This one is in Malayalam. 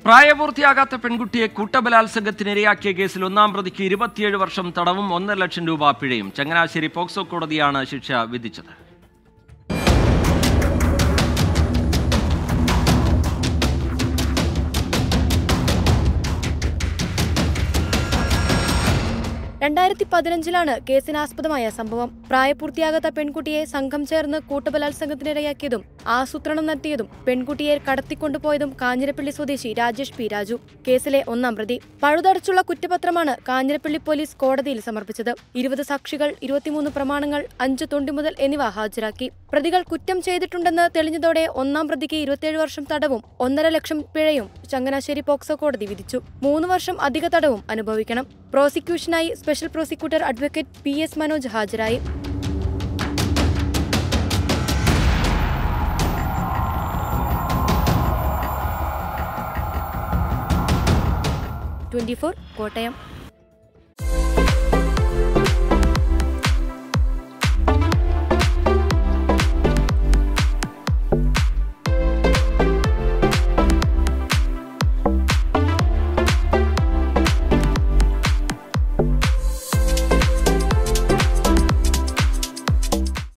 പ്രായപൂർത്തിയാകാത്ത പെൺകുട്ടിയെ കൂട്ടബലാത്സംഗത്തിനിരയാക്കിയ കേസിൽ ഒന്നാം പ്രതിക്ക് ഇരുപത്തിയേഴ് വർഷം തടവും ഒന്നര ലക്ഷം രൂപ പിഴയും ചങ്ങനാശ്ശേരി പോക്സോ കോടതിയാണ് ശിക്ഷ വിധിച്ചത് രണ്ടായിരത്തി പതിനഞ്ചിലാണ് കേസിനാസ്പദമായ സംഭവം പ്രായപൂർത്തിയാകാത്ത പെൺകുട്ടിയെ സംഘം ചേർന്ന് കൂട്ടബലാത്സംഗത്തിനിരയാക്കിയതും ആസൂത്രണം നടത്തിയതും പെൺകുട്ടിയെ കടത്തിക്കൊണ്ടുപോയതും കാഞ്ഞിരപ്പള്ളി സ്വദേശി രാജേഷ് പി രാജു കേസിലെ ഒന്നാം പ്രതി പഴുതടച്ചുള്ള കുറ്റപത്രമാണ് കാഞ്ഞിരപ്പള്ളി പോലീസ് കോടതിയിൽ സമർപ്പിച്ചത് ഇരുപത് സാക്ഷികൾ ഇരുപത്തിമൂന്ന് പ്രമാണങ്ങൾ അഞ്ച് തൊണ്ടിമുതൽ എന്നിവ ഹാജരാക്കി പ്രതികൾ കുറ്റം ചെയ്തിട്ടുണ്ടെന്ന് തെളിഞ്ഞതോടെ ഒന്നാം പ്രതിക്ക് ഇരുപത്തിയേഴ് വർഷം തടവും ഒന്നര ലക്ഷം പിഴയും ചങ്ങനാശ്ശേരി പോക്സോ കോടതി വിധിച്ചു മൂന്ന് വർഷം അധിക തടവും അനുഭവിക്കണം പ്രോസിക്യൂഷനായി special prosecutor advocate P S Manoj ഹാജരായി ട്വന്റി കോട്ടയം